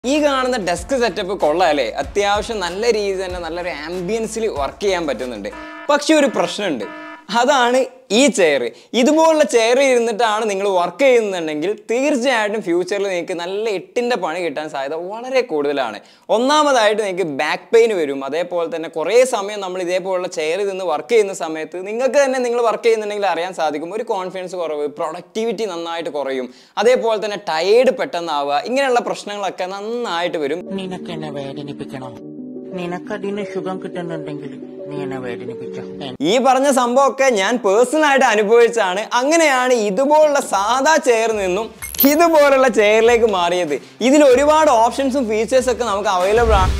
ഈ കാണുന്ന desk setup കൊള്ളാല്ലേ അത്യാവശ്യം നല്ല രീതിയിൽ തന്നെ നല്ലൊരു ആംബിയൻസിൽ വർക്ക് ചെയ്യാൻ പറ്റുന്നുണ്ട് പക്ഷെ ഒരു പ്രശ്നമുണ്ട് അതാണ് ഈ ചെയർ ഇതുപോലുള്ള ചെയർ ഇരുന്നിട്ടാണ് നിങ്ങൾ വർക്ക് ചെയ്യുന്നുണ്ടെങ്കിൽ തീർച്ചയായിട്ടും ഫ്യൂച്ചറിൽ നിങ്ങൾക്ക് നല്ല എട്ടിൻ്റെ പണി കിട്ടാൻ സാധ്യത വളരെ കൂടുതലാണ് ഒന്നാമതായിട്ട് നിങ്ങൾക്ക് ബാക്ക് പെയിൻ വരും അതേപോലെ തന്നെ കുറേ സമയം നമ്മൾ ഇതേപോലുള്ള ചെയറിൽ നിന്ന് വർക്ക് ചെയ്യുന്ന സമയത്ത് നിങ്ങൾക്ക് തന്നെ നിങ്ങൾ വർക്ക് ചെയ്യുന്നുണ്ടെങ്കിൽ അറിയാൻ സാധിക്കും ഒരു കോൺഫിഡൻസ് കുറവ് പ്രൊഡക്ടിവിറ്റി നന്നായിട്ട് കുറയും അതേപോലെ തന്നെ ടയേർഡ് പെട്ടെന്നാവുക ഇങ്ങനെയുള്ള പ്രശ്നങ്ങളൊക്കെ നന്നായിട്ട് വരും നിനക്കെന്നെ വേദനിപ്പിക്കണം നിനക്കതിന് സുഖം കിട്ടുന്നുണ്ടെങ്കിൽ നീ എന്നെ വേദനിപ്പിച്ചോ ഈ പറഞ്ഞ സംഭവമൊക്കെ ഞാൻ പേഴ്സണൽ ആയിട്ട് അനുഭവിച്ചാണ് അങ്ങനെയാണ് ഇതുപോലുള്ള സാധാ ചെയർ നിന്നും ഇതുപോലുള്ള ചെയറിലേക്ക് മാറിയത് ഇതിൽ ഒരുപാട് ഓപ്ഷൻസും ഫീച്ചേഴ്സും ഒക്കെ നമുക്ക് അവൈലബിൾ ആണ്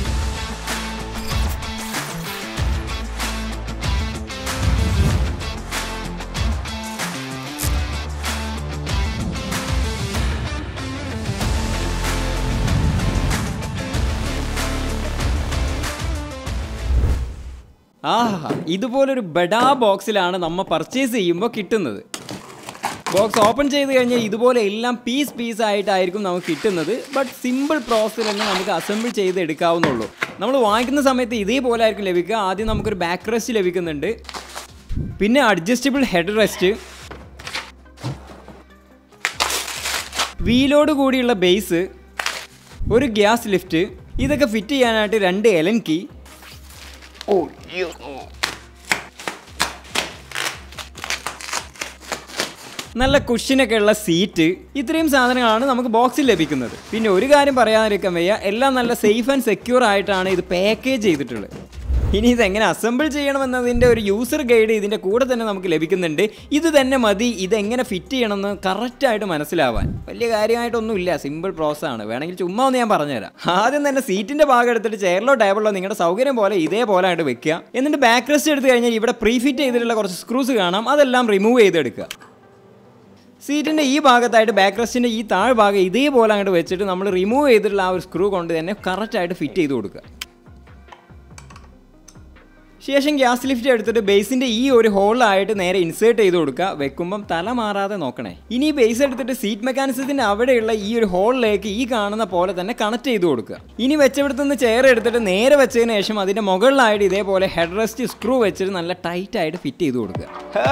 ആഹാ ഇതുപോലൊരു ബഡാ ബോക്സിലാണ് നമ്മൾ പർച്ചേസ് ചെയ്യുമ്പോൾ കിട്ടുന്നത് ബോക്സ് ഓപ്പൺ ചെയ്ത് കഴിഞ്ഞാൽ ഇതുപോലെ എല്ലാം പീസ് പീസ് ആയിട്ടായിരിക്കും നമുക്ക് കിട്ടുന്നത് ബട്ട് സിമ്പിൾ പ്രോസസ്സിൽ തന്നെ നമുക്ക് അസംബിൾ ചെയ്ത് എടുക്കാവുന്നുള്ളൂ നമ്മൾ വാങ്ങിക്കുന്ന സമയത്ത് ഇതേപോലെ ആയിരിക്കും ലഭിക്കുക ആദ്യം നമുക്കൊരു ബാക്ക് റെസ്റ്റ് ലഭിക്കുന്നുണ്ട് പിന്നെ അഡ്ജസ്റ്റബിൾ ഹെഡ് റെസ്റ്റ് വീലോട് കൂടിയുള്ള ബേസ് ഒരു ഗ്യാസ് ലിഫ്റ്റ് ഇതൊക്കെ ഫിറ്റ് ചെയ്യാനായിട്ട് രണ്ട് എലൻ കീ നല്ല കുഷ്യനൊക്കെ ഉള്ള സീറ്റ് ഇത്രയും സാധനങ്ങളാണ് നമുക്ക് ബോക്സിൽ ലഭിക്കുന്നത് പിന്നെ ഒരു കാര്യം പറയാതിരിക്കാൻ വയ്യ എല്ലാം നല്ല സേഫ് ആൻഡ് സെക്യൂർ ആയിട്ടാണ് ഇത് പാക്കേജ് ചെയ്തിട്ടുള്ളത് ഇനി ഇതെങ്ങനെ അസംബിൾ ചെയ്യണമെന്നതിൻ്റെ ഒരു യൂസർ ഗൈഡ് ഇതിൻ്റെ കൂടെ തന്നെ നമുക്ക് ലഭിക്കുന്നുണ്ട് ഇത് തന്നെ മതി ഇതെങ്ങനെ ഫിറ്റ് ചെയ്യണമെന്ന് കറക്റ്റായിട്ട് മനസ്സിലാവാൻ വലിയ കാര്യമായിട്ടൊന്നുമില്ല സിമ്പിൾ പ്രോസസ്സാണ് വേണമെങ്കിൽ ചുമ്മാ ഒന്ന് ഞാൻ പറഞ്ഞുതരാം ആദ്യം തന്നെ സീറ്റിൻ്റെ ഭാഗം എടുത്തിട്ട് ചെയറിലോ ടേബിളിലോ നിങ്ങളുടെ സൗകര്യം പോലെ ഇതേപോലെ ആയിട്ട് വെക്കുക എന്നിട്ട് ബാക്ക് റെസ്റ്റ് എടുത്ത് കഴിഞ്ഞാൽ ഇവിടെ പ്രീഫിറ്റ് ചെയ്തിട്ടുള്ള കുറച്ച് സ്ക്രൂസ് കാണാം അതെല്ലാം റിമൂവ് ചെയ്തെടുക്കുക സീറ്റിൻ്റെ ഈ ഭാഗത്തായിട്ട് ബാക്ക് റെസ്റ്റിൻ്റെ ഈ താഴ്ഭാഗം ഇതേപോലെ അങ്ങോട്ട് വെച്ചിട്ട് നമ്മൾ റിമൂവ് ചെയ്തിട്ടുള്ള ആ ഒരു സ്ക്രൂ കൊണ്ട് തന്നെ കറക്റ്റായിട്ട് ഫിറ്റ് ചെയ്ത് കൊടുക്കുക ശേഷം ഗ്യാസ് ലിഫ്റ്റ് എടുത്തിട്ട് ബേസിന്റെ ഈ ഒരു ഹോളിലായിട്ട് നേരെ ഇൻസേർട്ട് ചെയ്ത് കൊടുക്കുക വെക്കുമ്പം തല മാറാതെ നോക്കണേ ഇനി ബേസ് എടുത്തിട്ട് സീറ്റ് മെക്കാനിസത്തിന്റെ അവിടെയുള്ള ഈ ഒരു ഹോളിലേക്ക് ഈ കാണുന്ന പോലെ തന്നെ കണക്ട് ചെയ്ത് കൊടുക്കുക ഇനി വെച്ചെടുത്ത് നിന്ന് ചെയർ എടുത്തിട്ട് നേരെ വെച്ചതിന് ശേഷം അതിന്റെ മുകളിലായിട്ട് ഇതേപോലെ ഹെഡ് റെസ്റ്റ് സ്ക്രൂ വെച്ചിട്ട് നല്ല ടൈറ്റ് ആയിട്ട് ഫിറ്റ് ചെയ്ത് കൊടുക്കുക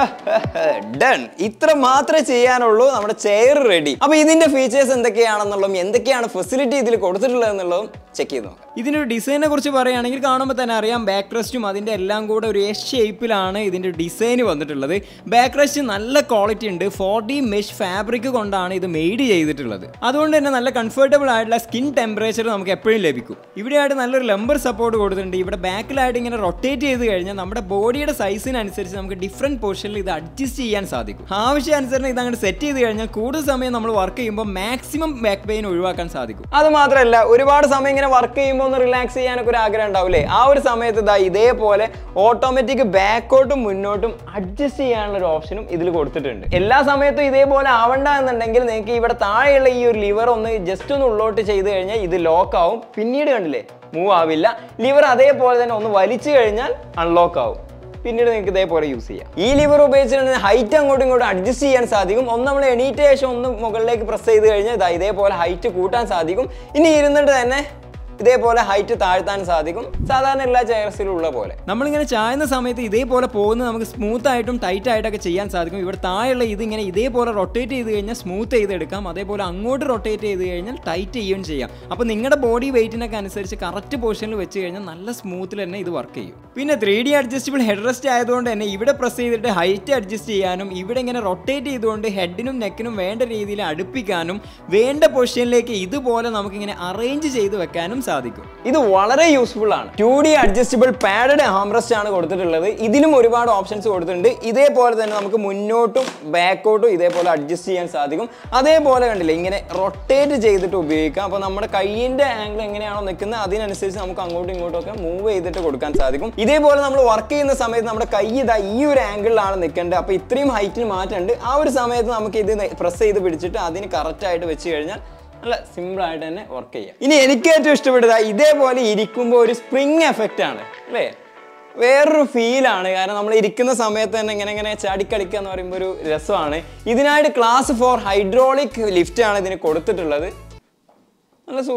ഡൺ ഇത്ര മാത്രമേ ചെയ്യാനുള്ളൂ നമ്മുടെ ചെയർ റെഡി അപ്പൊ ഇതിന്റെ ഫീച്ചേഴ്സ് എന്തൊക്കെയാണെന്നുള്ളതും എന്തൊക്കെയാണ് ഫെസിലിറ്റി ഇതിൽ കൊടുത്തിട്ടുള്ളത് എന്നുള്ളതും ചെക്ക് ചെയ്ത് നോക്കാം ഇതിൻ്റെ ഒരു ഡിസൈനെ കുറിച്ച് പറയുകയാണെങ്കിൽ കാണുമ്പോൾ തന്നെ അറിയാം ബാക്ക് റെസ്റ്റും അതിൻ്റെ എല്ലാം കൂടെ ഒരു എസ് ഷേപ്പിലാണ് ഇതിൻ്റെ ഡിസൈൻ വന്നിട്ടുള്ളത് ബാക്ക് റെസ്റ്റ് നല്ല ക്വാളിറ്റി ഉണ്ട് ഫോർ ഡി മെഷ് ഫാബ്രിക് കൊണ്ടാണ് ഇത് മെയ്ഡ് ചെയ്തിട്ടുള്ളത് അതുകൊണ്ട് തന്നെ നല്ല കംഫർട്ടബിൾ ആയിട്ടുള്ള സ്കിൻ ടെമ്പറേച്ചർ നമുക്ക് എപ്പോഴും ലഭിക്കും ഇവിടെയായിട്ട് നല്ലൊരു ലംബർ സപ്പോർട്ട് കൊടുത്തിട്ടുണ്ട് ഇവിടെ ബാക്കിലായിട്ട് ഇങ്ങനെ റൊട്ടേറ്റ് ചെയ്ത് കഴിഞ്ഞാൽ നമ്മുടെ ബോഡിയുടെ സൈസിനനുസരിച്ച് നമുക്ക് ഡിഫറെൻറ്റ് പൊസിഷനിൽ ഇത് അഡ്ജസ്റ്റ് ചെയ്യാൻ സാധിക്കും ആവശ്യാനുസരണം ഇത് അങ്ങോട്ട് സെറ്റ് ചെയ്ത് കഴിഞ്ഞാൽ കൂടുതൽ സമയം നമ്മൾ വർക്ക് ചെയ്യുമ്പോൾ മാക്സിമം ബാക്ക് പെയിൻ ഒഴിവാക്കാൻ സാധിക്കും അത് മാത്രമല്ല ഒരുപാട് സമയം ഇങ്ങനെ വർക്ക് ചെയ്യുമ്പോൾ ഒന്ന് റിലാക്സ് ചെയ്യാനൊക്കെ ഒരു ആഗ്രഹം ഉണ്ടാവില്ലേ ആ ഒരു സമയത്ത് ഇതാ ഇതേപോലെ ഓട്ടോമാറ്റിക് ബാക്കോട്ടും മുന്നോട്ടും അഡ്ജസ്റ്റ് ചെയ്യാനുള്ള ഒരു ഓപ്ഷനും ഇതിൽ കൊടുത്തിട്ടുണ്ട് എല്ലാ സമയത്തും ഇതേപോലെ ആവണ്ട എന്നുണ്ടെങ്കിൽ നിങ്ങൾക്ക് ഇവിടെ താഴെയുള്ള ഈ ഒരു ലിവർ ഒന്ന് ജസ്റ്റ് ഒന്ന് ഉള്ളോട്ട് ചെയ്ത് കഴിഞ്ഞാൽ ഇത് ലോക്ക് ആവും പിന്നീട് കണ്ടില്ലേ മൂവ് ആവില്ല ലിവർ അതേപോലെ തന്നെ ഒന്ന് വലിച്ചു കഴിഞ്ഞാൽ അൺലോക്ക് ആവും പിന്നീട് നിങ്ങൾക്ക് ഇതേപോലെ യൂസ് ചെയ്യാം ഈ ലിവർ ഉപയോഗിച്ചിട്ട് ഹൈറ്റ് അങ്ങോട്ടും ഇങ്ങോട്ടും അഡ്ജസ്റ്റ് ചെയ്യാൻ സാധിക്കും ഒന്ന് നമ്മൾ എണീറ്റ ശേഷം ഒന്ന് മുകളിലേക്ക് പ്രസ് ചെയ്ത് കഴിഞ്ഞാൽ ഇതാ ഇതേപോലെ ഹൈറ്റ് കൂട്ടാൻ സാധിക്കും ഇനി ഇരുന്നിട്ട് തന്നെ ഇതേപോലെ ഹൈറ്റ് താഴ്ത്താൻ സാധിക്കും സാധാരണ എല്ലാ ചെയർസിലും ഉള്ള പോലെ നമ്മളിങ്ങനെ ചായുന്ന സമയത്ത് ഇതേപോലെ പോകുന്നത് നമുക്ക് സ്മൂത്ത് ആയിട്ടും ടൈറ്റ് ആയിട്ടൊക്കെ ചെയ്യാൻ സാധിക്കും ഇവിടെ താഴെയുള്ള ഇതിങ്ങനെ ഇതേപോലെ റൊട്ടേറ്റ് ചെയ്ത് കഴിഞ്ഞാൽ സ്മൂത്ത് ചെയ്തെടുക്കാം അതേപോലെ അങ്ങോട്ട് റൊട്ടേറ്റ് ചെയ്ത് കഴിഞ്ഞാൽ ടൈറ്റ് ചെയ്യുകയും ചെയ്യാം അപ്പോൾ നിങ്ങളുടെ ബോഡി വെയിറ്റിനൊക്കെ അനുസരിച്ച് കറക്റ്റ് പൊസിഷനിൽ വെച്ച് കഴിഞ്ഞാൽ നല്ല സ്മൂത്തിൽ തന്നെ ഇത് വർക്ക് ചെയ്യും പിന്നെ three D adjustable head rest ആയതുകൊണ്ട് തന്നെ ഇവിടെ പ്രസ് ചെയ്തിട്ട് ഹൈറ്റ് അഡ്ജസ്റ്റ് ചെയ്യാനും ഇവിടെ ഇങ്ങനെ റൊട്ടേറ്റ് ചെയ്തുകൊണ്ട് ഹെഡിനും നെക്കിനും വേണ്ട രീതിയിൽ അടുപ്പിക്കാനും വേണ്ട പൊസിഷനിലേക്ക് ഇതുപോലെ നമുക്കിങ്ങനെ അറേഞ്ച് ചെയ്ത് വെക്കാനും സാധിക്കും ഇത് വളരെ യൂസ്ഫുൾ ആണ് two D adjustable padded armrest ആണ് കൊടുത്തിട്ടുള്ളത് ഇതിലും ഒരുപാട് ഓപ്ഷൻസ് കൊടുത്തിട്ടുണ്ട് ഇതേപോലെ തന്നെ നമുക്ക് മുന്നോട്ടും ബാക്കോട്ടും ഇതേപോലെ അഡ്ജസ്റ്റ് ചെയ്യാൻ സാധിക്കും അതേപോലെ കണ്ടില്ലേ ഇങ്ങനെ റൊട്ടേറ്റ് ചെയ്തിട്ട് ഉപയോഗിക്കാം അപ്പോൾ നമ്മുടെ കൈയിന്റെ ആംഗിൾ എങ്ങനെയാണോ നിൽക്കുന്നത് അതിനനുസരിച്ച് നമുക്ക് അങ്ങോട്ടും ഇങ്ങോട്ടും ഒക്കെ മൂവ് ചെയ്തിട്ട് കൊടുക്കാൻ സാധിക്കും ഇതേപോലെ നമ്മൾ വർക്ക് ചെയ്യുന്ന സമയത്ത് നമ്മുടെ കൈ ഇതാ ഈ ഒരു ആംഗിളിലാണ് നിൽക്കേണ്ടത് അപ്പോൾ ഇത്രയും ഹൈറ്റിന് മാറ്റമുണ്ട് ആ ഒരു സമയത്ത് നമുക്ക് ഇത് പ്രസ് ചെയ്ത് പിടിച്ചിട്ട് അതിന് കറക്റ്റ് ആയിട്ട് വെച്ച് കഴിഞ്ഞാൽ നല്ല സിമ്പിൾ ആയിട്ട് തന്നെ വർക്ക് ചെയ്യാം ഇനി എനിക്ക് ഏറ്റവും ഇഷ്ടപ്പെട്ടത് ഇതേപോലെ ഇരിക്കുമ്പോൾ ഒരു സ്പ്രിങ് എഫക്റ്റ് ആണ് അല്ലേ വേറൊരു ഫീലാണ് കാരണം നമ്മൾ ഇരിക്കുന്ന സമയത്ത് തന്നെ ഇങ്ങനെ ഇങ്ങനെ ചാടിക്കളിക്കുക എന്ന് പറയുമ്പോൾ ഒരു രസമാണ് ഇതിനായിട്ട് ക്ലാസ് ഫോർ ഹൈഡ്രോളിക് ലിഫ്റ്റ് ആണ് ഇതിന് കൊടുത്തിട്ടുള്ളത് നല്ല സുഖമാണ്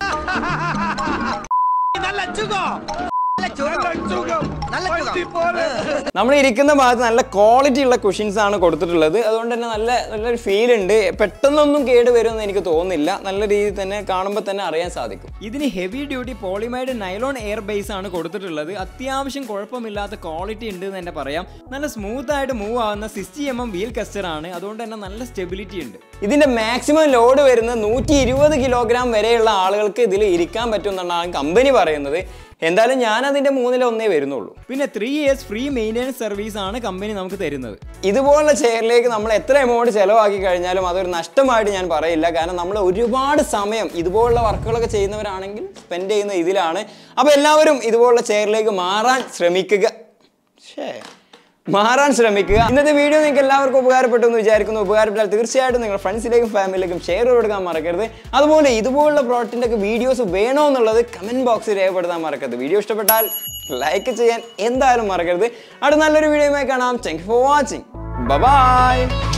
നമ്മൾ ഇരിക്കുന്ന ഭാഗത്ത് നല്ല ക്വാളിറ്റി ഉള്ള കുഷൻസ് ആണ് കൊടുത്തിട്ടുള്ളത് അതുകൊണ്ട് തന്നെ നല്ല നല്ലൊരു ഫീൽ ഉണ്ട് പെട്ടെന്നൊന്നും കേട് വരുമെന്ന് എനിക്ക് തോന്നുന്നില്ല നല്ല രീതിയിൽ തന്നെ കാണുമ്പോൾ തന്നെ അറിയാൻ സാധിക്കും ഇതിന് heavy duty polyamide nylon air base ആണ് കൊടുത്തിട്ടുള്ളത് അത്യാവശ്യം കുഴപ്പമില്ലാത്ത ക്വാളിറ്റി ഉണ്ട് എന്ന് തന്നെ പറയാം നല്ല സ്മൂത്ത് ആയിട്ട് മൂവ് ആവുന്ന sixty M M wheel castor ആണ് അതുകൊണ്ട് തന്നെ നല്ല സ്റ്റെബിലിറ്റി ഉണ്ട് ഇതിന്റെ മാക്സിമം ലോഡ് വരുന്നത് നൂറ്റി ഇരുപത് കിലോഗ്രാം വരെയുള്ള ആളുകൾക്ക് ഇതിൽ ഇരിക്കാൻ പറ്റുമെന്നാണ് കമ്പനി പറയുന്നത് എന്തായാലും ഞാൻ അതിന്റെ മൂന്നിലൊന്നേ വരുന്നുള്ളൂ പിന്നെ three years free maintenance service ആണ് കമ്പനി നമുക്ക് തരുന്നത് ഇതുപോലുള്ള ചെയറിലേക്ക് നമ്മൾ എത്ര എമൗണ്ട് ചിലവാക്കി കഴിഞ്ഞാലും അതൊരു നഷ്ടമായിട്ട് ഞാൻ പറയില്ല കാരണം നമ്മൾ ഒരുപാട് സമയം ഇതുപോലുള്ള വർക്കുകളൊക്കെ ചെയ്യുന്നവരാണെങ്കിൽ സ്പെൻഡ് ചെയ്യുന്ന ഇതിലാണ് അപ്പോൾ എല്ലാവരും ഇതുപോലുള്ള ചെയറിലേക്ക് മാറാൻ ശ്രമിക്കുക ശേ മാറാൻ ശ്രമിക്കുക ഇന്നത്തെ വീഡിയോ നിങ്ങൾക്ക് എല്ലാവർക്കും ഉപകാരപ്പെട്ടു എന്ന് വിചാരിക്കുന്നു ഉപകാരപ്പെട്ടാൽ തീർച്ചയായിട്ടും നിങ്ങൾ ഫ്രണ്ട്സിലേക്കും ഫാമിലിയിലേക്കും ഷെയർ കൊടുക്കാൻ മറക്കരുത് അതുപോലെ ഇതുപോലുള്ള പ്രോഡക്റ്റിൻ്റെ ഒക്കെ വീഡിയോസ് വേണോ എന്നുള്ളത് കമൻറ്റ് ബോക്സിൽ രേഖപ്പെടുത്താൻ മറക്കരുത് വീഡിയോ ഇഷ്ടപ്പെട്ടാൽ ലൈക്ക് ചെയ്യാൻ എന്തായാലും മറക്കരുത് അടുത്ത നല്ലൊരു വീഡിയോയുമായി കാണാം താങ്ക് ഫോർ വാച്ചിങ് ബൈ